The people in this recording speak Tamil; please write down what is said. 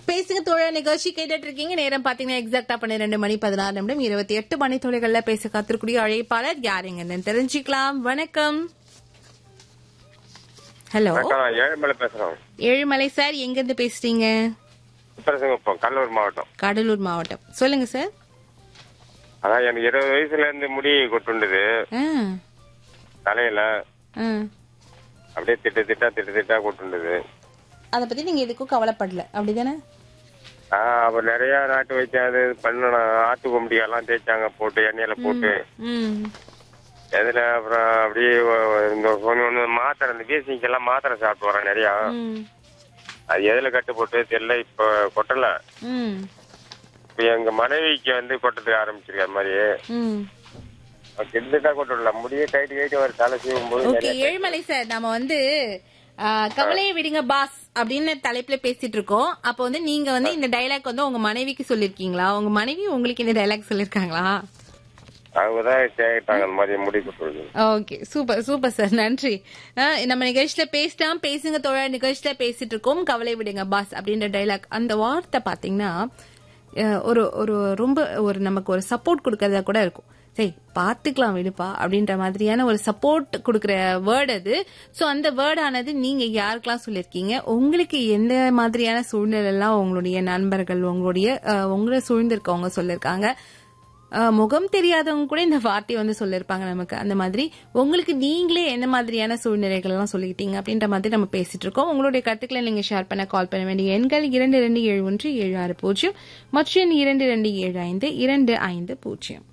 பேசுங்க தோழ நிகழ்ச்சி கேட்டுட்டு இருக்கீங்க நேரம் பாத்தீங்கன்னா எக்ஸாக்டா பன்னிரெண்டு மணி பதினாறு நிமிடம் இருபத்தி எட்டு மணி தொலைகள்ல பேச காத்திருக்கூடிய அழைப்பாளர் யாருங்கன்னு தெரிஞ்சுக்கலாம் வணக்கம் ஹலோ வணக்கம் நான் ஏழுமலை பேசுறோம் ஏழுமலை சார் எங்க இருந்து பேசுறீங்க உத்தரசிங்கப்பம் கடலூர் மாவட்டம் கடலூர் மாவட்டம் சொல்லுங்க சார் அதான் எனக்கு இருபது வயசுல இருந்து முடி கொட்டுண்டுது ஆ, தலையில ஆ. அப்படியே திட்டு திட்டா திட்டு திட்டா கொட்டுண்டுது அத பத்தி நீங்க எதுக்கும் கவலைப்படல அப்படிதானே ஆஹ் அப்ப நிறைய நாட்டு வைத்தியம் அது பண்ணணும் ஆட்டு கொம்படி எல்லாம் தேய்ச்சாங்க போட்டு எண்ணெயில போட்டு ம் எதுல அப்புறம் அப்படியே ஒ- இந்த ஒண்ணு ஒண்ணு மாத்திரை இந்த வீசிங்க எல்லாம் மாத்திரை சாப்பிட்டு வரேன் நிறைய ம் அது எதுல கட்டு போட்டு தெரியல இப்ப கொட்டல ம் இப்ப எங்க மனைவிக்கு வந்து கொட்டத்துக்கு ஆரம்பிச்சிருக்க அது மாதிரி ம் கிட்டத்தட்ட கொட்டல முடிய கைட்டு கைட்டு ஒரு தலை சீவும் போது ஓகே ஏழுமலை சார் நாம வந்து ஆ, கவலையை விடுங்க பாஸ் அப்படின்னு தலைப்புல பேசிட்டு இருக்கோம் அப்போ வந்து நீங்க வந்து இந்த டைலாக் வந்து உங்க மனைவிக்கு சொல்லிருக்கீங்களா உங்க மனைவி உங்களுக்கு இந்த டைலாக் சொல்லிருக்காங்களா அவங்கதான் கேட்டாங்க அந்த மாதிரி முடி கொட்டுறது ஓகே சூப்பர் சூப்பர் சார் நன்றி ஆ, நம்ம நிகழ்ச்சியில பேசிட்டோம் பேசுங்க தோழர் நிகழ்ச்சியில பேசிட்டு இருக்கோம் கவலை விடுங்க பாஸ் அப்படின்ற டைலாக் அந்த வார்த்தை பாத்தீங்கன்னா அஹ், ஒரு ஒரு ரொம்ப ஒரு நமக்கு ஒரு சப்போர்ட் கொடுக்கறதா கூட இருக்கும் சரி பாத்துக்கலாம் விடுப்பா அப்படின்ற மாதிரியான ஒரு சப்போர்ட் கொடுக்கற வேர்டு அது சோ அந்த வேர்ட் ஆனது நீங்க யாருக்கெல்லாம் சொல்லிருக்கீங்க உங்களுக்கு எந்த மாதிரியான சூழ்நிலை எல்லாம் உங்களுடைய நண்பர்கள் உங்களுடைய அஹ், உங்களை சூழ்ந்திருக்கவங்க சொல்லிருக்காங்க அஹ், முகம் தெரியாதவங்க கூட இந்த வார்த்தையை வந்து சொல்லிருப்பாங்க நமக்கு அந்த மாதிரி உங்களுக்கு நீங்களே என்ன மாதிரியான சூழ்நிலைகள் எல்லாம் சொல்லிக்கிட்டீங்க அப்படின்ற மாதிரி நம்ம பேசிட்டு இருக்கோம் உங்களுடைய கருத்துக்களை நீங்க ஷேர் பண்ண கால் பண்ண வேண்டிய எண்கள் இரண்டு இரண்டு ஏழு ஒன்று ஏழு ஆறு பூஜ்ஜியம் மற்றும் இரண்டு இரண்டு ஏழு ஐந்து இரண்டு ஐந்து பூஜ்ஜியம்